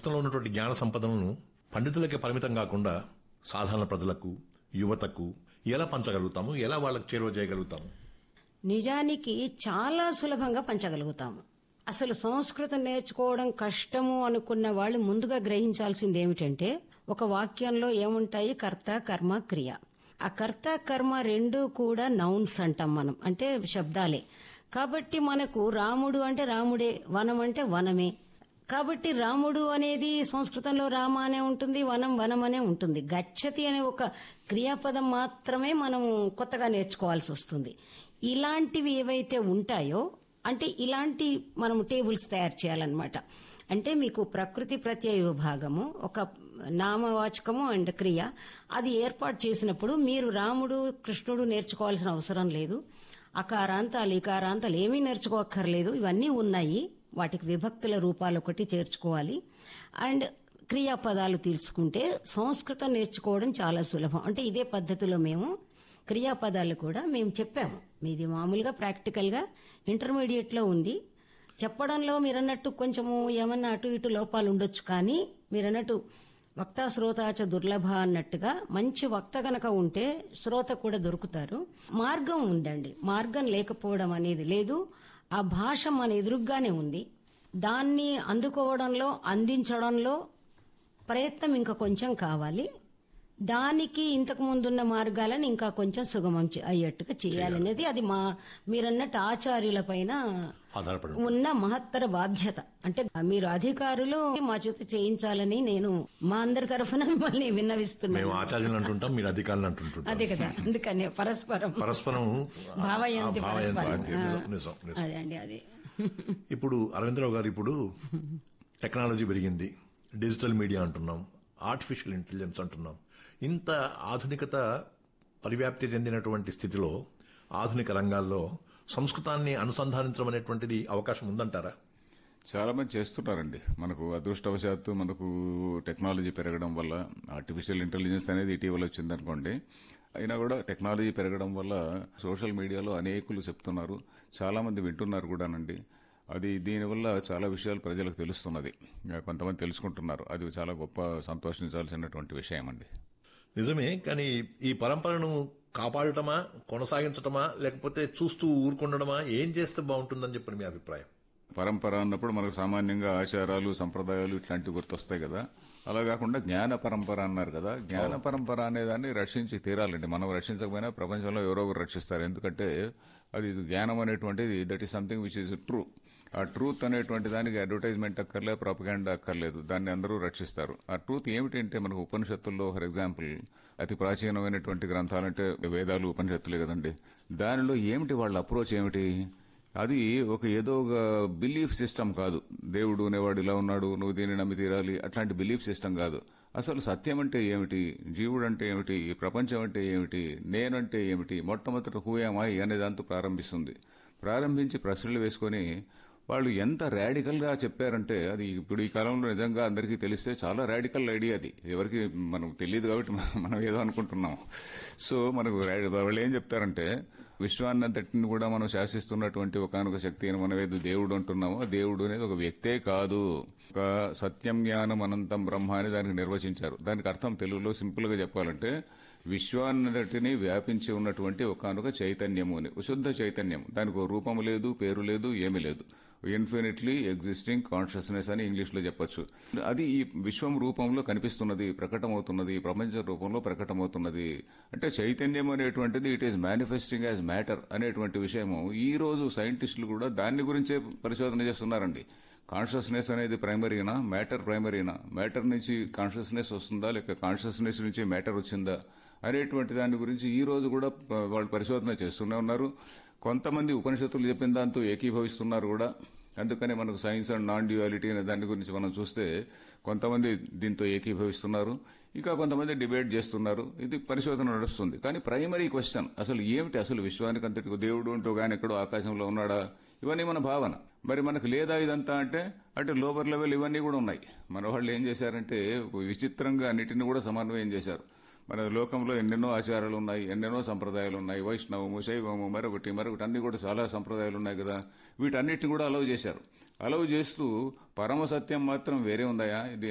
సంస్కృతంలో ఉన్నటువంటి జ్ఞాన సంపదలను పండితులకే పరిమితం కాకుండా సాధారణ ప్రజలకు యువతకు ఎలా పంచగలుగుతాము ఎలా వాళ్ళకి చేరువ చేయగలుగుతాము నిజానికి చాలా సులభంగా పంచగలుగుతాము అసలు సంస్కృతం నేర్చుకోవడం కష్టము అనుకున్న వాళ్ళు ముందుగా గ్రహించాల్సింది ఏమిటంటే ఒక వాక్యంలో ఏముంటాయి కర్త కర్మ క్రియ ఆ కర్త కర్మ రెండు కూడా నౌన్స్ అంటాం మనం అంటే శబ్దాలే కాబట్టి మనకు రాముడు అంటే రాముడే వనం అంటే వనమే కాబట్టి రాముడు అనేది సంస్కృతంలో రామ అనే ఉంటుంది వనం వనం అనే ఉంటుంది గచ్చతి అనే ఒక క్రియాపదం మాత్రమే మనం కొత్తగా నేర్చుకోవాల్సి వస్తుంది ఇలాంటివి ఏవైతే ఉంటాయో అంటే ఇలాంటి మనం టేబుల్స్ తయారు చేయాలన్నమాట అంటే మీకు ప్రకృతి ప్రత్యయ విభాగము ఒక నామవాచకము అండ్ క్రియ అది ఏర్పాటు చేసినప్పుడు మీరు రాముడు కృష్ణుడు నేర్చుకోవాల్సిన అవసరం లేదు అకారాంతాలు ఇకారాంతాలు ఏమీ నేర్చుకోక్కర్లేదు ఇవన్నీ ఉన్నాయి వాటికి విభక్తుల రూపాలు ఒకటి చేర్చుకోవాలి అండ్ క్రియాపదాలు తీసుకుంటే సంస్కృతం నేర్చుకోవడం చాలా సులభం అంటే ఇదే పద్ధతిలో మేము క్రియాపదాలు కూడా మేము చెప్పాము మీది మామూలుగా ప్రాక్టికల్ గా ఇంటర్మీడియట్ లో ఉంది చెప్పడంలో మీరన్నట్టు కొంచెము ఏమన్నా అటు ఇటు లోపాలు ఉండొచ్చు కానీ మీరన్నట్టు వక్త శ్రోతాచ దుర్లభ అన్నట్టుగా మంచి వక్త గనక ఉంటే శ్రోత కూడా దొరుకుతారు మార్గం ఉందండి మార్గం లేకపోవడం అనేది లేదు ఆ భాష మన ఎదురుగ్గానే ఉంది దాన్ని అందుకోవడంలో అందించడంలో ప్రయత్నం ఇంకా కొంచెం కావాలి దానికి ఇంతకు ముందున్న మార్గాలను ఇంకా కొంచెం సుగమం చే- అయ్యేట్టుగా చేయాలనేది అది మా మీరన్నట్టు ఆచార్యుల పైన ఆధారపడి ఉన్న మహత్తర బాధ్యత అంటే మీరు అధికారులు మా చేత చేయించాలని నేను మా అందరి తరఫున మిమ్మల్ని విన్నవిస్తున్నాను మేము ఆచార్యులు అంటుంటాం మీరు అధికారులు అంటుంటుంటాం అదే కదా అందుకని పరస్పరం పరస్పరం భావయంతి ఆ, భావయంతి, పరస్పరం నిజం, నిజం, నిజం. అదే అండి అదే ఇప్పుడు అరవిందరావు గారు ఇప్పుడు టెక్నాలజీ పెరిగింది డిజిటల్ మీడియా అంటున్నాం ఆర్టిఫిషియల్ ఇంటెలిజెన్స్ అంటున్నాం ఇంత ఆధునికత పరివ్యాప్తి చెందినటువంటి స్థితిలో ఆధునిక రంగాల్లో సంస్కృతాన్ని అనుసంధానించడం అనేటువంటిది అవకాశం ఉందంటారా చాలా మంది చేస్తున్నారండి మనకు అదృష్టవశాత్తు మనకు టెక్నాలజీ పెరగడం వల్ల ఆర్టిఫిషియల్ ఇంటెలిజెన్స్ అనేది ఇటీవల వచ్చిందనుకోండి అయినా కూడా టెక్నాలజీ పెరగడం వల్ల సోషల్ మీడియాలో అనేకులు చెప్తున్నారు చాలా మంది వింటున్నారు కూడానండి అది దీనివల్ల చాలా విషయాలు ప్రజలకు తెలుస్తున్నది ఇంకా కొంతమంది తెలుసుకుంటున్నారు అది చాలా గొప్ప సంతోషించాల్సినటువంటి విషయం అండి నిజమే కానీ ఈ పరంపరను కాపాడటమా కొనసాగించటమా లేకపోతే చూస్తూ ఊరుకుండడమా ఏం చేస్తే బాగుంటుందని చెప్పని మీ అభిప్రాయం పరంపర అన్నప్పుడు మనకు సామాన్యంగా ఆచారాలు సంప్రదాయాలు ఇట్లాంటివి గుర్తొస్తాయి కదా అలా కాకుండా జ్ఞాన పరంపర అన్నారు కదా జ్ఞాన పరంపర అనేదాన్ని రక్షించి తీరాలండి మనం రక్షించకపోయినా ప్రపంచంలో ఎవరో ఒకరు రక్షిస్తారు ఎందుకంటే అది జ్ఞానం అనేటువంటిది that is something which is true ఆ ట్రూత్ అనేటువంటి దానికి అడ్వర్టైజ్మెంట్ అక్కర్లే ప్రాపగాండా అక్కర్లేదు దాన్ని అందరూ రక్షిస్తారు ఆ ట్రూత్ ఏమిటంటే మనకు ఉపనిషత్తుల్లో ఫర్ ఎగ్జాంపుల్ అతి ప్రాచీనమైనటువంటి గ్రంథాలంటే వేదాలు ఉపనిషత్తులే కదండి దానిలో ఏమిటి వాళ్ళ అప్రోచ్ ఏమిటి అది ఒక ఏదో ఒక బిలీఫ్ సిస్టమ్ కాదు దేవుడు అనేవాడు ఇలా ఉన్నాడు నువ్వు దీన్ని నమ్మి తీరాలి అట్లాంటి బిలీఫ్ సిస్టమ్ కాదు అసలు సత్యం అంటే ఏమిటి జీవుడు అంటే ఏమిటి ఈ ప్రపంచం అంటే ఏమిటి నేనంటే ఏమిటి మొట్టమొదటి హూయామాయి అనే దాంతో ప్రారంభిస్తుంది ప్రారంభించి ప్రశ్నలు వేసుకొని వాళ్ళు ఎంత రాడికల్ గా చెప్పారంటే అది ఇప్పుడు ఈ కాలంలో నిజంగా అందరికీ తెలిస్తే చాలా రాడికల్ ఐడియా అది ఎవరికి మనకు తెలియదు కాబట్టి మనం ఏదో అనుకుంటున్నాం సో మనకు రా- వాళ్ళు ఏం చెప్తారంటే విశ్వాన్నంతటిని కూడా మనం శాసిస్తున్నటువంటి ఒకనొక శక్తి అని మనం ఏదో దేవుడు అంటున్నామో ఆ దేవుడు అనేది ఒక వ్యక్తే కాదు ఒక సత్యం జ్ఞానం అనంతం బ్రహ్మ అని దానికి నిర్వచించారు దానికి అర్థం తెలుగులో సింపుల్ గా చెప్పాలంటే విశ్వాన్నంతటిని వ్యాపించి ఉన్నటువంటి ఒకనొక చైతన్యము అని శుద్ధ చైతన్యం దానికి ఒక రూపము లేదు పేరు లేదు ఏమీ లేదు ఇన్ఫినిట్లీ ఎగ్జిస్టింగ్ కాన్షియస్నెస్ అని ఇంగ్లీష్ లో చెప్పొచ్చు అది ఈ విశ్వం రూపంలో కనిపిస్తున్నది ప్రకటమవుతున్నది ప్రపంచ రూపంలో ప్రకటమవుతున్నది అంటే చైతన్యం అనేటువంటిది it is manifesting as matter అనేటువంటి విషయము ఈ రోజు సైంటిస్టులు కూడా దాని గురించే పరిశోధన చేస్తున్నారండి కాన్షియస్నెస్ అనేది ప్రైమరీనా మ్యాటర్ ప్రైమరీనా మ్యాటర్ నుంచి కాన్షియస్నెస్ వస్తుందా లేక కాన్షియస్నెస్ నుంచి మ్యాటర్ వచ్చిందా అనేటువంటి దాని గురించి ఈ రోజు కూడా ప- వాళ్ళు పరిశోధన చేస్తూనే ఉన్నారు కొంతమంది ఉపనిషత్తులు చెప్పిన దాంతో ఏకీభవిస్తున్నారు కూడా అందుకనే మనకు సైన్స్ అండ్ నాన్ డ్యూయాలిటీ అనే దాని గురించి మనం చూస్తే కొంతమంది దీంతో ఏకీభవిస్తున్నారు ఇంకా కొంతమంది డిబేట్ చేస్తున్నారు ఇది పరిశోధన నడుస్తుంది కానీ ప్రైమరీ క్వశ్చన్ అసలు ఏమిటి అసలు విశ్వానికి అంతటి దేవుడు అంటూ గాని ఎక్కడో ఆకాశంలో ఉన్నాడా ఇవన్నీ మన భావన మరి మనకు లేదా ఇదంతా అంటే అంటే లోవర్ లెవెల్ ఇవన్నీ కూడా ఉన్నాయి మన వాళ్ళు ఏం చేశారంటే విచిత్రంగా అన్నిటిని కూడా సమన్వయం చేశారు మన లోకంలో ఎన్నెన్నో ఆచారాలు ఉన్నాయి ఎన్నెన్నో సంప్రదాయాలు ఉన్నాయి వైష్ణవము శైవము మరొకటి మరొకటి అన్ని కూడా చాలా సంప్రదాయాలు ఉన్నాయి కదా వీటన్నిటిని కూడా అలవ్ చేశారు అలవ్ చేస్తూ పరమ సత్యం మాత్రం వేరే ఉందాయా ఇది